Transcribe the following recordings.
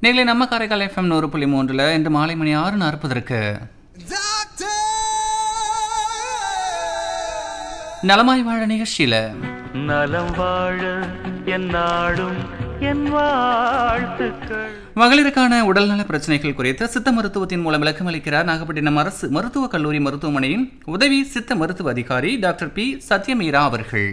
நீங்களே நம்ம காரைக்கால் எஃப்எம் நூறு புள்ளி மூன்றில் இன்று மாலை மணி ஆறு நாற்பதற்கு நலமாய் வாழ நிகழ்ச்சியில் நலம் வாழ என் நாடும் என் வாழ்த்துக்கள் மகளிருக்கான உடல்நல பிரச்சனைகள் குறித்து சித்த மருத்துவத்தின் மூலம் விளக்கம் அளிக்கிறார் நாகப்பட்டினம் அரசு மருத்துவக் கல்லூரி மருத்துவமனையின் உதவி சித்த மருத்துவ அதிகாரி டாக்டர் பி சத்யமீரா அவர்கள்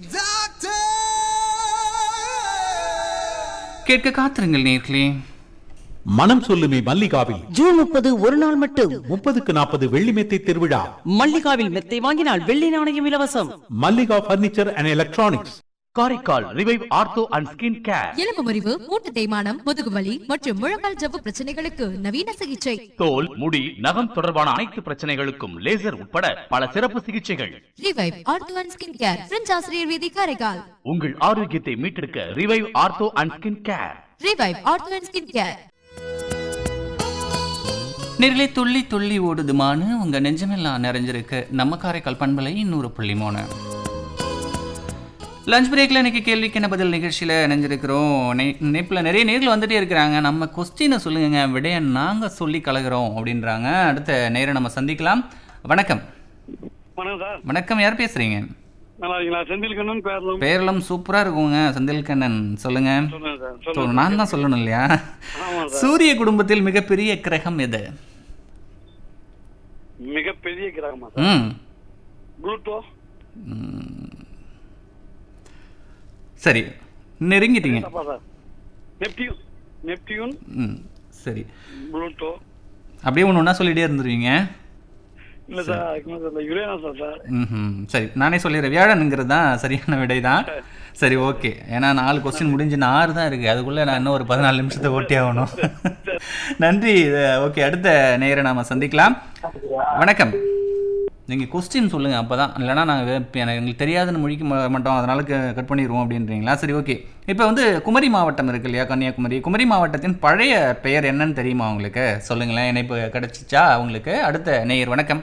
கேட்க காத்திருங்கள் நேர்களே மனம் சொல்லுமே மல்லிகாவில் ஜூன் முப்பது ஒரு நாள் மட்டும் முப்பதுக்கு நாற்பது வெள்ளி மெத்தை திருவிழா மல்லிகாவில் மெத்தை வாங்கினால் வெள்ளி நாணயம் இலவசம் Mallika furniture and electronics Karaikal revive ortho and skin care எலும்பு முறிவு மூட்டு தேய்மானம் முதுகுவலி மற்றும் முழங்கால் ஜவ்வு பிரச்சனைகளுக்கு நவீன சிகிச்சை தோல் முடி நகம் தொடர்பான அனைத்து பிரச்சனைகளுக்கும் லேசர் உட்பட பல சிறப்பு சிகிச்சைகள் revive ortho and skin care French ஆசிரியர் வீதி காரைக்கால் உங்கள் ஆரோக்கியத்தை மீட்டெடுக்க revive ortho and skin care revive ortho and skin care நேர்களே துள்ளி துள்ளி ஓடுதுமான்னு உங்க நெஞ்சமெல்லாம் நிறைஞ்சிருக்கு நம்ம காரைக்கால் பண்பலை இன்னொரு புள்ளி மூணு லஞ்ச் பிரேக்கில் இன்னைக்கு கேள்விக்கு என்ன பதில் நிகழ்ச்சியில் இணைஞ்சிருக்கிறோம் நெப்பில் நிறைய நேரில் வந்துட்டே இருக்கிறாங்க நம்ம கொஸ்டினை சொல்லுங்க விடைய நாங்கள் சொல்லி கலகிறோம் அப்படின்றாங்க அடுத்த நேரம் நம்ம சந்திக்கலாம் வணக்கம் வணக்கம் சார் வணக்கம் யார் பேசுறீங்க நல்லா இருக்கீங்களா செந்தில் கண்ணன் பேரலாம் பேரெல்லாம் சூப்பராக இருக்குங்க செந்தில்கண்ணன் சொல்லுங்க சொல்லுங்க சார் சொ- சொல்லுங்க நான் தான் சொல்லணும் இல்லையா ஆமா சார் சூரிய குடும்பத்தில் மிகப்பெரிய கிரகம் எது மிகப்பெரிய கிரகமா சார் ம் ப்ளூட்டோ சரி நெருங்கிட்டீங்க தப்பா சார் நெப்டியூன் நெப்டியூன் ம் சரி ப்ளூட்டோ அப்படியே ஒன்று ஒன்றா சொல்லிட்டே இருந்துருவீங்க இல்ல சார் அதுக்கு மேல சார் யுரேனஸா சார் ம் சரி நானே சொல்லிடுறேன் வியாழனுங்கிறது தான் சரியான விடை தான் சரி ஓகே ஏன்னா நாலு கொஸ்டின் முடிஞ்சு நான் ஆறு தான் இருக்குது அதுக்குள்ளே நான் இன்னும் ஒரு பதினாலு நிமிஷத்தை ஓட்டி ஆகணும் நன்றி ஓகே அடுத்த நேரை நாம் சந்திக்கலாம் வணக்கம் நீங்கள் கொஸ்டின் சொல்லுங்கள் அப்போ தான் இல்லைனா நாங்கள் எனக்கு எங்களுக்கு தெரியாதுன்னு முடிக்க மா- மாட்டோம் அதனால கட் பண்ணிடுவோம் அப்படின்றீங்களா சரி ஓகே இப்போ வந்து குமரி மாவட்டம் இருக்கு இல்லையா கன்னியாகுமரி குமரி மாவட்டத்தின் பழைய பெயர் என்னன்னு தெரியுமா உங்களுக்கு சொல்லுங்களேன் இணைப்பு கிடைச்சிச்சா உங்களுக்கு அடுத்த நேயர் வணக்கம்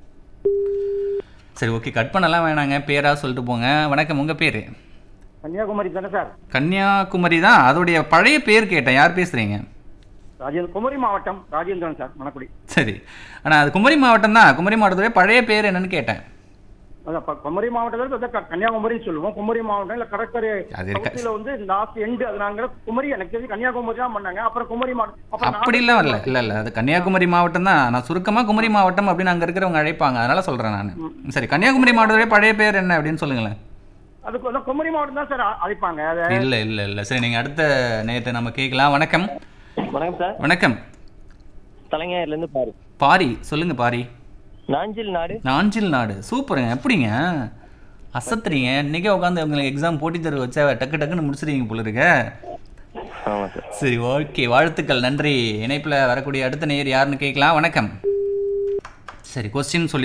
சரி ஓகே கட் பண்ணலாம் வேணாங்க பேரா சொல்லிட்டு போங்க வணக்கம் உங்கள் பேர் கன்னியாகுமரி தானே சார் கன்னியாகுமரி தான் அதோடைய பழைய பேர் கேட்டேன் யார் பேசுகிறீங்க ராஜேந்திர குமரி மாவட்டம் ராஜேந்திரன் சார் மணக்குடி சரி ஆனால் அது குமரி மாவட்டம் தான் குமரி மாவட்டத்துடைய பழைய பேர் என்னன்னு கேட்டேன் அதான் ப- குமரி மாவட்டத்தில் பார்த்தா க- கன்னியாகுமரின்னு சொல்லுவோம் குமரி மாவட்டம் இல்ல கடற்கரை அது இருக்க- பகுதியில வந்து லாஸ்ட் எண்டு அது நாங்க குமரி எனக்கு தெரிஞ்சு கன்னியாகுமரி தான் பண்ணாங்க அப்புறம் குமரி மாவட்டம் அப்புறம் அப்படிலாம் இல்லை இல்லை இல்லை அது கன்னியாகுமரி மாவட்டம் தான் நான் சுருக்கமாக குமரி மாவட்டம் அப்படின்னு அங்கே இருக்கிறவங்க அழைப்பாங்க அதனால சொல்கிறேன் நான் சரி கன்னியாகுமரி மாவட்டத்துடைய பழைய பேர் என்ன அப்படின்னு சொல்லுங்களேன் அதுக்கு வந்து குமரி மாவட்டம் தான் சார் அ- அழைப்பாங்க அது இல்லை இல்லை இல்லை சரி நீங்கள் அடுத்த நேரத்தை நம்ம கேட்கலாம் வணக்கம் வணக்கம் சார் வணக்கம் தலைஞர்ல இருந்து பாரு பாரி சொல்லுங்க பாரி நாஞ்சில் நாடு நாஞ்சில் நாடு சூப்பருங்க எப்படிங்க அசத்துறீங்க இன்னைக்கே உட்காந்து உங்களுக்கு எக்ஸாம் போட்டி தேர்வு வச்சா டக்கு டக்குன்னு முடிச்சிருவீங்க போல இருக்க ஆமா சார் சரி ஓகே வாழ்த்துக்கள் நன்றி இணைப்பில் வரக்கூடிய அடுத்த நேயர் யாருன்னு கேட்கலாம் வணக்கம் சரி கொஸ்டின் சொல்லி